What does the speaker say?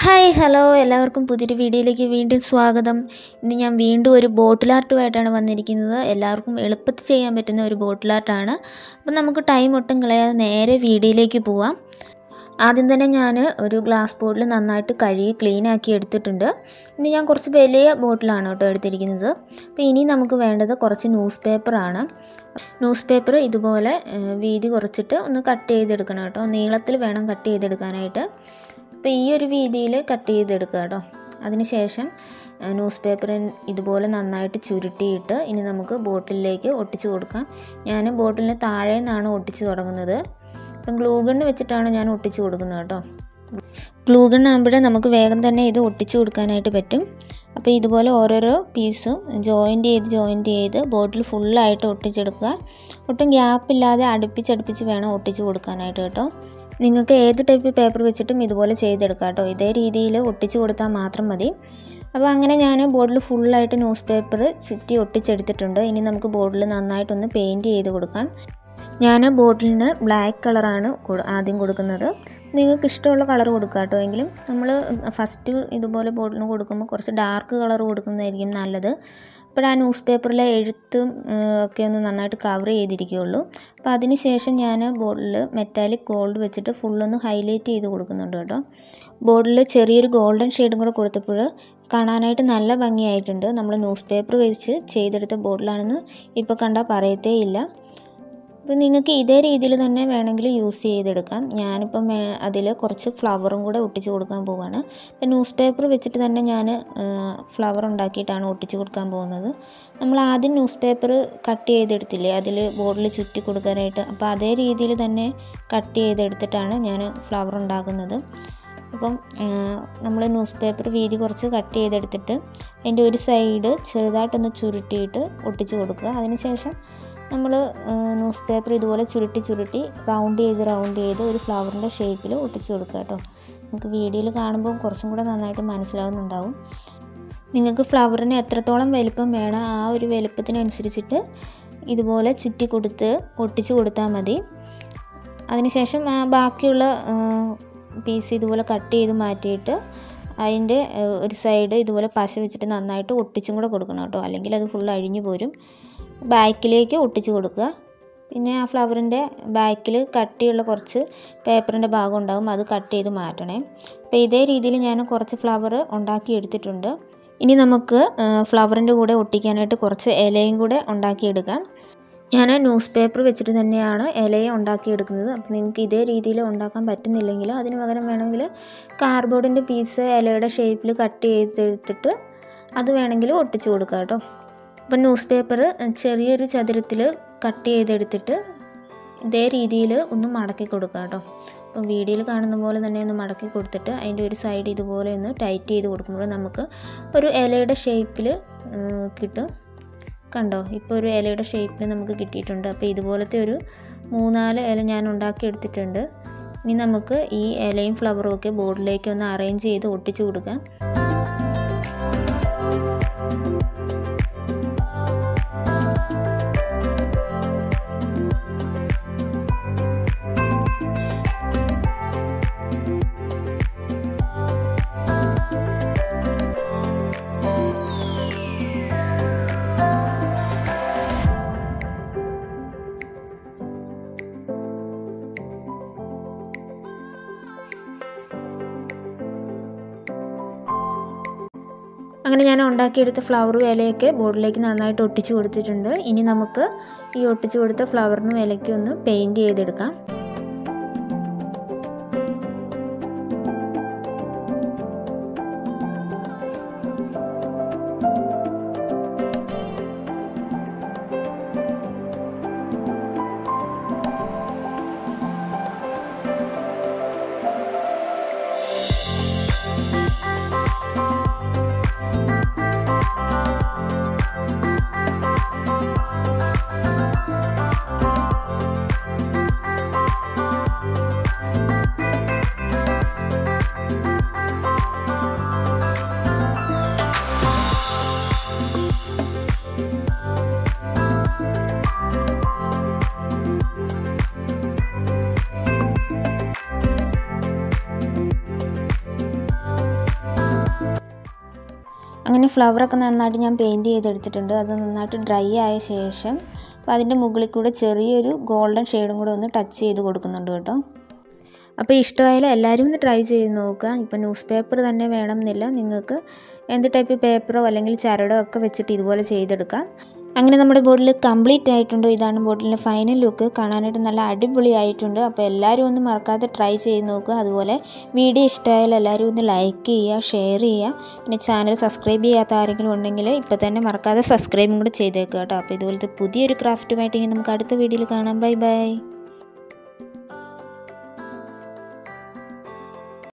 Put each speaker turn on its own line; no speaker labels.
hi hello എല്ലാവർക്കും പുതിയൊരു വീഡിയോയിലേക്ക് വീണ്ടും സ്വാഗതം ഇന്ന് ഞാൻ വീണ്ടും ഒരു ബോട്ടിൽ ആർട്ടുമായിട്ടാണ് വന്നിരിക്കുന്നത് എല്ലാവർക്കും എളുപ്പത്തിൽ ചെയ്യാൻ പറ്റുന്ന ഒരു ബോട്ടിൽ ആർട്ടാണ് അപ്പം നമുക്ക് ടൈം ഒട്ടും കളയാതെ നേരെ വീഡിയോയിലേക്ക് പോവാം ആദ്യം തന്നെ ഞാൻ ഒരു ഗ്ലാസ് ബോട്ടിൽ നന്നായിട്ട് കഴുകി ക്ലീൻ ആക്കി എടുത്തിട്ടുണ്ട് ഇനി ഞാൻ കുറച്ച് വലിയ ബോട്ടിലാണ് കേട്ടോ എടുത്തിരിക്കുന്നത് അപ്പോൾ ഇനി നമുക്ക് വേണ്ടത് കുറച്ച് ന്യൂസ് പേപ്പറാണ് ന്യൂസ് പേപ്പർ ഇതുപോലെ ഏഹ്, വീതി കുറച്ചിട്ട് ഒന്ന് കട്ട് ചെയ്തെടുക്കണം കേട്ടോ നീളത്തിൽ വേണം കട്ട് ചെയ്തെടുക്കാനായിട്ട് അപ്പോൾ ഈ ഒരു വീതിയിൽ കട്ട് ചെയ്തെടുക്കുക കേട്ടോ അതിനുശേഷം ന്യൂസ് പേപ്പർ ഇതുപോലെ നന്നായിട്ട് ചുരുട്ടിയിട്ട് ഇനി നമുക്ക് ബോട്ടിലേക്ക് ഒട്ടിച്ചു കൊടുക്കാം ഞാൻ ബോട്ടിലിന് താഴെ നിന്നാണ് ഒട്ടിച്ചു തുടങ്ങുന്നത് അപ്പം ഗ്ലൂഗണ്ണ് വെച്ചിട്ടാണ് ഞാൻ ഒട്ടിച്ചു കൊടുക്കുന്നത് കേട്ടോ ഗ്ലൂഗൺ ആകുമ്പോഴേ നമുക്ക് വേഗം തന്നെ ഇത് ഒട്ടിച്ചു കൊടുക്കാനായിട്ട് പറ്റും അപ്പോൾ ഇതുപോലെ ഓരോരോ പീസും ജോയിൻറ്റ് ചെയ്ത് ജോയിൻറ്റ് ചെയ്ത് ബോട്ടിൽ ഫുള്ളായിട്ട് ഒട്ടിച്ചെടുക്കുക ഒട്ടും ഗ്യാപ്പില്ലാതെ അടുപ്പിച്ചടുപ്പിച്ച് വേണം ഒട്ടിച്ചു കൊടുക്കാനായിട്ട് കേട്ടോ നിങ്ങൾക്ക് ഏത് ടൈപ്പ് പേപ്പർ വെച്ചിട്ടും ഇതുപോലെ ചെയ്തെടുക്കാം കേട്ടോ ഇതേ രീതിയിൽ ഒട്ടിച്ചു കൊടുത്താൽ മാത്രം മതി അപ്പോൾ അങ്ങനെ ഞാൻ ബോർഡിൽ ഫുള്ളായിട്ട് ന്യൂസ് പേപ്പർ ചുറ്റി ഒട്ടിച്ചെടുത്തിട്ടുണ്ട് ഇനി നമുക്ക് ബോർഡിൽ നന്നായിട്ടൊന്ന് പെയിൻറ്റ് ചെയ്ത് കൊടുക്കാം ഞാൻ ബോട്ടിലിന് ബ്ലാക്ക് കളറാണ് കൊ- ആദ്യം കൊടുക്കുന്നത് നിങ്ങൾക്ക് ഇഷ്ടമുള്ള കളർ കൊടുക്കുക കേട്ടോ എങ്കിലും നമ്മൾ ഫസ്റ്റ് ഇതുപോലെ ബോട്ടിലിന് കൊടുക്കുമ്പോൾ കുറച്ച് ഡാർക്ക് കളർ കൊടുക്കുന്നതായിരിക്കും നല്ലത് അപ്പോൾ ആ ന്യൂസ് പേപ്പറിലെ എഴുത്തും ഏഹ്, ഒക്കെ ഒന്ന് നന്നായിട്ട് കവർ ചെയ്തിരിക്കുകയുള്ളൂ അപ്പോൾ അതിന് ശേഷം ഞാൻ ബോർഡിൽ മെറ്റാലിക് ഗോൾഡ് വെച്ചിട്ട് ഫുള്ളൊന്ന് ഹൈലൈറ്റ് ചെയ്ത് കൊടുക്കുന്നുണ്ട് കേട്ടോ ബോർഡിൽ ചെറിയൊരു ഗോൾഡൻ ഷെയ്ഡും കൂടെ കൊടുത്തപ്പോൾ കാണാനായിട്ട് നല്ല ഭംഗിയായിട്ടുണ്ട് നമ്മൾ ന്യൂസ് പേപ്പർ വെച്ച് ചെയ്തെടുത്ത ബോർഡിലാണെന്ന് ഇപ്പോൾ കണ്ടാൽ പറയത്തേ ഇല്ല അപ്പോൾ നിങ്ങൾക്ക് ഇതേ രീതിയിൽ തന്നെ വേണമെങ്കിൽ യൂസ് ചെയ്തെടുക്കാം ഞാനിപ്പം അതിൽ കുറച്ച് ഫ്ലവറും കൂടെ ഒട്ടിച്ച് കൊടുക്കാൻ പോവുകയാണ് അപ്പോൾ ന്യൂസ് പേപ്പർ വെച്ചിട്ട് തന്നെ ഞാൻ ഫ്ലവർ ഉണ്ടാക്കിയിട്ടാണ് ഒട്ടിച്ച് കൊടുക്കാൻ പോകുന്നത് നമ്മൾ ആദ്യം ന്യൂസ് പേപ്പർ കട്ട് ചെയ്തെടുത്തില്ലേ അതിൽ ബോർഡിൽ ചുറ്റി കൊടുക്കാനായിട്ട് അപ്പോൾ അതേ രീതിയിൽ തന്നെ കട്ട് ചെയ്തെടുത്തിട്ടാണ് ഞാൻ ഫ്ലവർ ഉണ്ടാക്കുന്നത് അപ്പം നമ്മൾ ന്യൂസ് പേപ്പർ വീതി കുറച്ച് കട്ട് ചെയ്തെടുത്തിട്ട് അതിൻ്റെ ഒരു സൈഡ് ചെറുതായിട്ടൊന്ന് ചുരുട്ടിയിട്ട് ഒട്ടിച്ച് കൊടുക്കുക അതിനുശേഷം നമ്മൾ ന്യൂസ് പേപ്പർ ഇതുപോലെ ചുരുട്ടി ചുരുട്ടി റൗണ്ട് ചെയ്ത് റൗണ്ട് ചെയ്ത് ഒരു ഫ്ലവറിൻ്റെ ഷേപ്പിൽ ഒട്ടിച്ച് കൊടുക്കുക കേട്ടോ നമുക്ക് വീഡിയോയിൽ കാണുമ്പോൾ കുറച്ചും കൂടെ നന്നായിട്ട് മനസ്സിലാവുന്നുണ്ടാവും നിങ്ങൾക്ക് ഫ്ലവറിന് എത്രത്തോളം വലിപ്പം വേണം ആ ഒരു വലിപ്പത്തിനനുസരിച്ചിട്ട് ഇതുപോലെ ചുറ്റി കൊടുത്ത് ഒട്ടിച്ച് കൊടുത്താൽ മതി അതിനുശേഷം ആ ബാക്കിയുള്ള പീസ് ഇതുപോലെ കട്ട് ചെയ്ത് മാറ്റിയിട്ട് അതിൻ്റെ ഒരു സൈഡ് ഇതുപോലെ പശ വെച്ചിട്ട് നന്നായിട്ട് ഒട്ടിച്ചും കൂടെ കൊടുക്കണം കേട്ടോ അല്ലെങ്കിൽ അത് ഫുൾ അഴിഞ്ഞു പോരും ബാക്കിലേക്ക് ഒട്ടിച്ച് കൊടുക്കുക പിന്നെ ആ ഫ്ലവറിൻ്റെ ബാക്കിൽ കട്ടിയുള്ള കുറച്ച് പേപ്പറിൻ്റെ ഭാഗം ഉണ്ടാകും അത് കട്ട് ചെയ്ത് മാറ്റണേ അപ്പോൾ ഇതേ രീതിയിൽ ഞാൻ കുറച്ച് ഫ്ലവർ ഉണ്ടാക്കി എടുത്തിട്ടുണ്ട് ഇനി നമുക്ക് ഫ്ലവറിൻ്റെ കൂടെ ഒട്ടിക്കാനായിട്ട് കുറച്ച് ഇലയും കൂടെ ഉണ്ടാക്കിയെടുക്കാം ഞാൻ ന്യൂസ് പേപ്പർ വെച്ചിട്ട് തന്നെയാണ് ഇലയെ ഉണ്ടാക്കിയെടുക്കുന്നത് അപ്പോൾ നിങ്ങൾക്ക് ഇതേ രീതിയിൽ ഉണ്ടാക്കാൻ പറ്റുന്നില്ലെങ്കിൽ അതിന് പകരം വേണമെങ്കിൽ കാർഡ്ബോർഡിൻ്റെ പീസ് ഇലയുടെ ഷേപ്പിൽ കട്ട് ചെയ്തെടുത്തിട്ട് അത് വേണമെങ്കിൽ ഒട്ടിച്ച് കൊടുക്കാം കേട്ടോ അപ്പോൾ ന്യൂസ് പേപ്പർ ചെറിയൊരു ചതുരത്തിൽ കട്ട് ചെയ്തെടുത്തിട്ട് ഇതേ രീതിയിൽ ഒന്ന് മടക്കി കൊടുക്കുക കേട്ടോ അപ്പോൾ വീഡിയോയിൽ കാണുന്ന പോലെ തന്നെ ഒന്ന് മടക്കി കൊടുത്തിട്ട് അതിൻ്റെ ഒരു സൈഡ് ഇതുപോലെ ഒന്ന് ടൈറ്റ് ചെയ്ത് കൊടുക്കുമ്പോൾ നമുക്ക് ഒരു ഇലയുടെ ഷേപ്പിൽ കിട്ടും കണ്ടോ ഇപ്പോൾ ഒരു ഇലയുടെ ഷേപ്പിൽ നമുക്ക് കിട്ടിയിട്ടുണ്ട് അപ്പോൾ ഇതുപോലത്തെ ഒരു മൂന്നാല് ഇല ഞാൻ ഉണ്ടാക്കി എടുത്തിട്ടുണ്ട് ഇനി നമുക്ക് ഈ ഇലയും ഫ്ലവറും ഒക്കെ ബോർഡിലേക്ക് ഒന്ന് അറേഞ്ച് ചെയ്ത് ഒട്ടിച്ചു കൊടുക്കാം അങ്ങനെ ഞാൻ ഉണ്ടാക്കിയെടുത്ത ഫ്ലവറും ഇലയൊക്കെ ബോർഡിലേക്ക് നന്നായിട്ട് ഒട്ടിച്ചു കൊടുത്തിട്ടുണ്ട് ഇനി നമുക്ക് ഈ ഒട്ടിച്ചു കൊടുത്ത ഫ്ലവറിനും ഇലയ്ക്കും ഒന്ന് പെയിൻറ്റ് ചെയ്തെടുക്കാം അങ്ങനെ ഫ്ലവറൊക്കെ നന്നായിട്ട് ഞാൻ പെയിൻറ്റ് ചെയ്തെടുത്തിട്ടുണ്ട് അത് നന്നായിട്ട് ഡ്രൈ ആയ ശേഷം അപ്പോൾ അതിൻ്റെ മുകളിൽ കൂടെ ചെറിയൊരു ഗോൾഡൻ ഷെയ്ഡും കൂടെ ഒന്ന് ടച്ച് ചെയ്ത് കൊടുക്കുന്നുണ്ട് കേട്ടോ അപ്പോൾ ഇഷ്ടമായാലും എല്ലാവരും ഒന്ന് ട്രൈ ചെയ്ത് നോക്കുക ഇപ്പോൾ ന്യൂസ് പേപ്പർ തന്നെ വേണം എന്നില്ല നിങ്ങൾക്ക് എന്ത് ടൈപ്പ് പേപ്പറോ അല്ലെങ്കിൽ ചരടോ ഒക്കെ വെച്ചിട്ട് ഇതുപോലെ ചെയ്തെടുക്കാം അങ്ങനെ നമ്മുടെ ബോട്ടിൽ കംപ്ലീറ്റ് ആയിട്ടുണ്ട് ഇതാണ് ബോട്ടിലിൻ്റെ ഫൈനൽ ലുക്ക് കാണാനായിട്ട് നല്ല അടിപൊളിയായിട്ടുണ്ട് അപ്പോൾ എല്ലാവരും ഒന്ന് മറക്കാതെ ട്രൈ ചെയ്ത് നോക്കുക അതുപോലെ വീഡിയോ ഇഷ്ടമായാൽ എല്ലാവരും ഒന്ന് ലൈക്ക് ചെയ്യുക ഷെയർ ചെയ്യുക പിന്നെ ചാനൽ സബ്സ്ക്രൈബ് ചെയ്യാത്ത ആരെങ്കിലും ഉണ്ടെങ്കിൽ ഇപ്പോൾ തന്നെ മറക്കാതെ സബ്സ്ക്രൈബും കൂടെ ചെയ്തേക്കുക കേട്ടോ അപ്പോൾ ഇതുപോലത്തെ പുതിയൊരു ക്രാഫ്റ്റുമായിട്ട് ഇനി നമുക്ക് അടുത്ത വീഡിയോയിൽ കാണാം ബൈ ബൈ